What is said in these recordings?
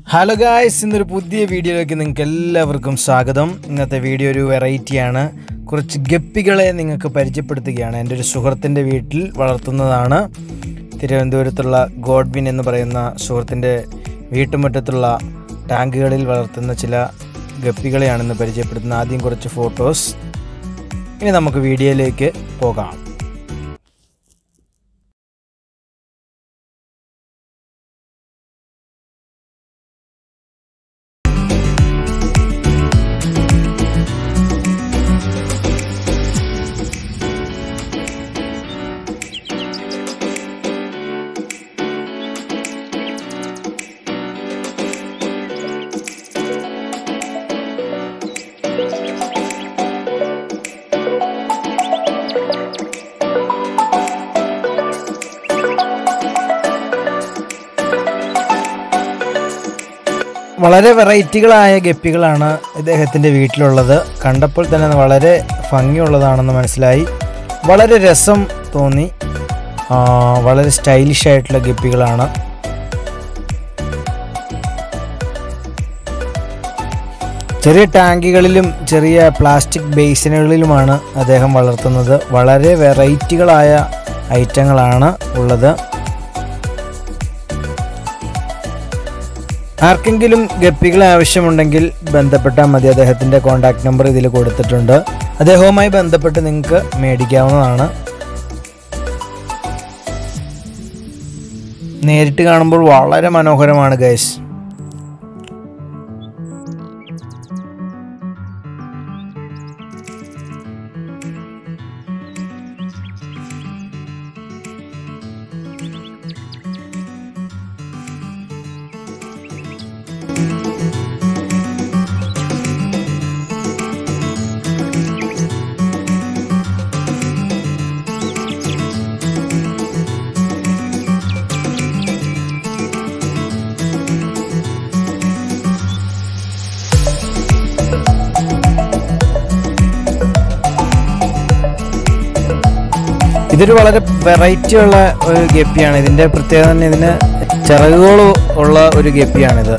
hello guys ഇന്നൊരു പുതിയ വീഡിയോയിലേക്ക് നിങ്ങൾക്ക് എല്ലാവർക്കും സ്വാഗതം ഇന്നത്തെ വീഡിയോ ഒരു വെറൈറ്റിയാണ് കുറച്ച് ഗപ്പികളെ നിങ്ങൾക്ക് പരിചയപ്പെടുത്തുകയാണ് എൻ്റെ ഒരു സുഹൃത്തിൻ്റെ വീട്ടിൽ വളർത്തുന്നതാണ് തിരുവനന്തപുരത്തുള്ള ഗോഡ്വിൻ എന്ന് പറയുന്ന സുഹൃത്തിൻ്റെ വീട്ടുമുറ്റത്തുള്ള ടാങ്കുകളിൽ വളർത്തുന്ന ചില ഗപ്പികളെയാണ് ഇന്ന് പരിചയപ്പെടുത്തുന്നത് ആദ്യം കുറച്ച് ഫോട്ടോസ് ഇനി നമുക്ക് വീഡിയോയിലേക്ക് പോകാം വളരെ വെറൈറ്റികളായ ഗപ്പികളാണ് ഇദ്ദേഹത്തിൻ്റെ വീട്ടിലുള്ളത് കണ്ടപ്പോൾ തന്നെ വളരെ ഭംഗിയുള്ളതാണെന്ന് മനസ്സിലായി വളരെ രസം തോന്നി ആ, വളരെ സ്റ്റൈലിഷ് ആയിട്ടുള്ള ഗപ്പികളാണ് ചെറിയ ടാങ്കികളിലും ചെറിയ പ്ലാസ്റ്റിക് ബേസിനുകളിലുമാണ് അദ്ദേഹം വളർത്തുന്നത് വളരെ വെറൈറ്റികളായ ഐറ്റങ്ങളാണ് ഉള്ളത് ആർക്കെങ്കിലും ഗപ്പികളെ ആവശ്യമുണ്ടെങ്കിൽ ബന്ധപ്പെട്ടാൽ മതി അദ്ദേഹത്തിൻ്റെ കോൺടാക്ട് നമ്പർ ഇതിൽ കൊടുത്തിട്ടുണ്ട് അദ്ദേഹവുമായി ബന്ധപ്പെട്ട് നിങ്ങൾക്ക് മേടിക്കാവുന്നതാണ് നേരിട്ട് കാണുമ്പോൾ വളരെ മനോഹരമാണ് ഗൈസ് ഇതൊരു വളരെ വെറൈറ്റി ഉള്ള ഒരു ഗപ്പിയാണ് ഇതിൻ്റെ പ്രത്യേകത തന്നെ ഇതിന് ചിറകുകൾ ഉള്ള ഒരു ഗപ്പിയാണിത്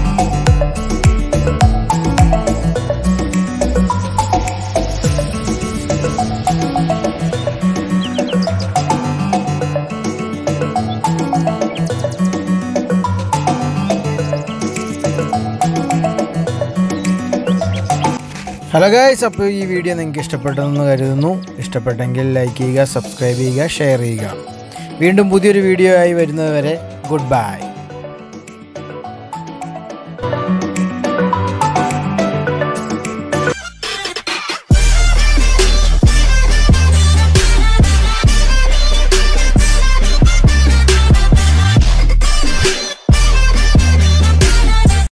ഹലോ ഗായ്സ് അപ്പോൾ ഈ വീഡിയോ നിങ്ങൾക്ക് ഇഷ്ടപ്പെട്ടെന്ന് കരുതുന്നു ഇഷ്ടപ്പെട്ടെങ്കിൽ ലൈക്ക് ചെയ്യുക സബ്സ്ക്രൈബ് ചെയ്യുക ഷെയർ ചെയ്യുക വീണ്ടും പുതിയൊരു വീഡിയോ ആയി വരുന്നത് വരെ ഗുഡ് ബൈ